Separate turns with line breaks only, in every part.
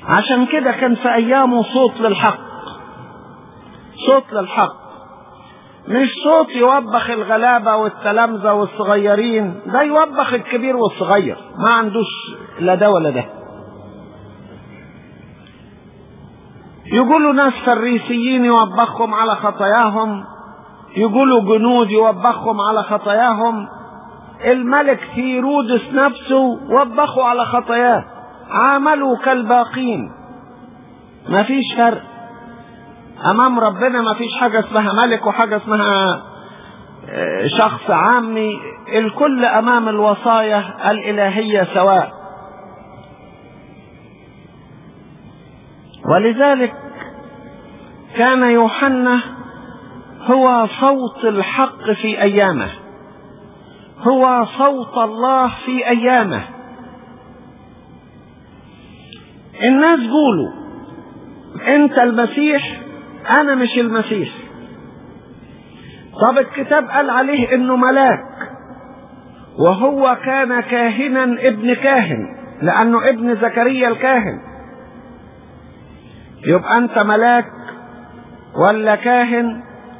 عشان كده كان في ايامه صوت للحق صوت للحق مش صوت يوبخ الغلابة والتلامذة والصغيرين ده يوبخ الكبير والصغير ما عندوش لا ده ولا ده يقولوا ناس فريسيين يوبخهم على خطاياهم يقولوا جنود يوبخهم على خطاياهم الملك هيرودس نفسه وبخوا على خطاياه عاملوا كالباقين ما فيش فرق امام ربنا ما فيش حاجه اسمها ملك وحاجه اسمها شخص عامي الكل امام الوصايا الالهيه سواء ولذلك كان يوحنا هو صوت الحق في ايامه هو صوت الله في ايامه الناس قولوا انت المسيح انا مش المسيح طب الكتاب قال عليه انه ملاك وهو كان كاهنا ابن كاهن لانه ابن زكريا الكاهن يبقى انت ملاك ولا كاهن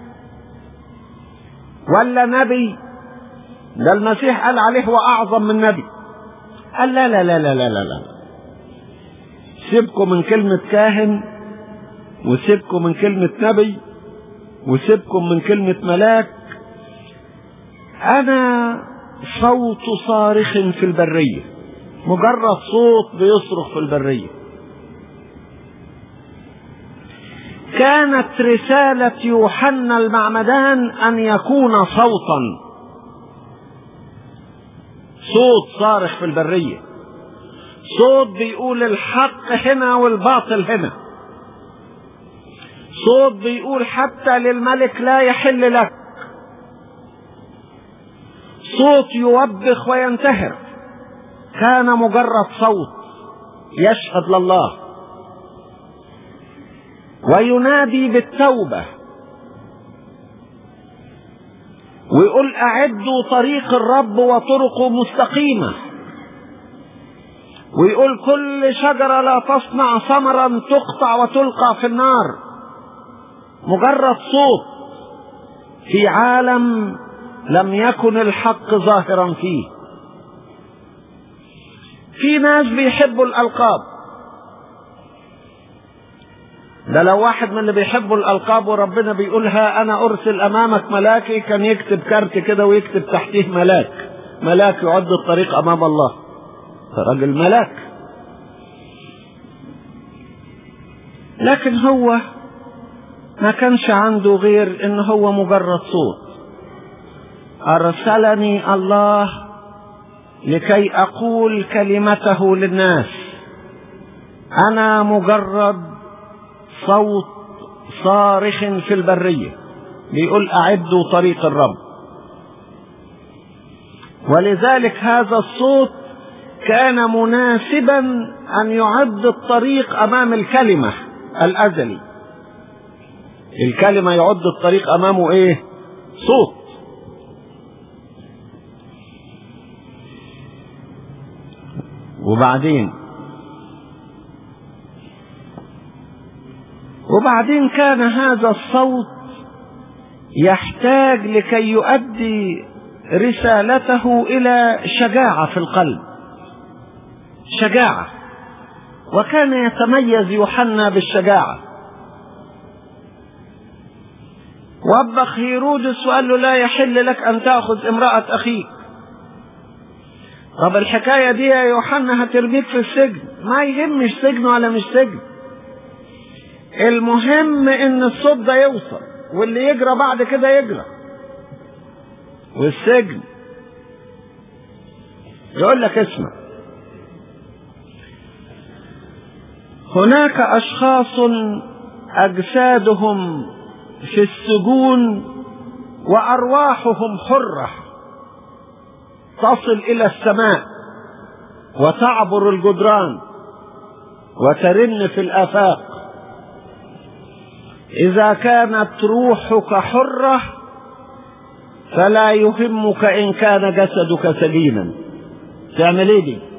ولا نبي ده المسيح قال عليه هو اعظم من نبي قال لا لا لا لا لا لا, لا. سيبكم من كلمة كاهن وسيبكم من كلمة نبي وسيبكم من كلمة ملاك أنا صوت صارخ في البرية مجرد صوت بيصرخ في البرية كانت رسالة يوحنا المعمدان أن يكون صوتا صوت صارخ في البرية صوت بيقول الحق هنا والباطل هنا صوت بيقول حتى للملك لا يحل لك صوت يوبخ وينتهر كان مجرد صوت يشهد لله وينادي بالتوبه ويقول اعدوا طريق الرب وطرقه مستقيمه ويقول كل شجره لا تصنع ثمرا تقطع وتلقى في النار مجرد صوت في عالم لم يكن الحق ظاهرا فيه في ناس بيحبوا الالقاب ده لو واحد من اللي بيحبوا الالقاب وربنا بيقولها انا ارسل امامك ملاكي كان يكتب كارت كده ويكتب تحتيه ملاك ملاك يعد الطريق امام الله راجل ملاك لكن هو ما كانش عنده غير ان هو مجرد صوت ارسلني الله لكي اقول كلمته للناس انا مجرد صوت صارخ في البريه بيقول اعدوا طريق الرب ولذلك هذا الصوت كان مناسبا ان يعد الطريق امام الكلمه الازلي الكلمة يعد الطريق أمامه إيه؟ صوت وبعدين وبعدين كان هذا الصوت يحتاج لكي يؤدي رسالته إلى شجاعة في القلب شجاعة وكان يتميز يوحنا بالشجاعه وبخ هيرودس وقال له لا يحل لك ان تاخذ امراه اخيك طب الحكايه دي يا يوحنا هترميك في السجن ما يهمش سجن ولا مش سجن المهم ان الصوت ده يوصل واللي يجرى بعد كده يجرى والسجن يقول لك اسمع هناك اشخاص اجسادهم في السجون وارواحهم حره تصل الى السماء وتعبر الجدران وترن في الافاق اذا كانت روحك حره فلا يهمك ان كان جسدك سليما تعمل ايه دي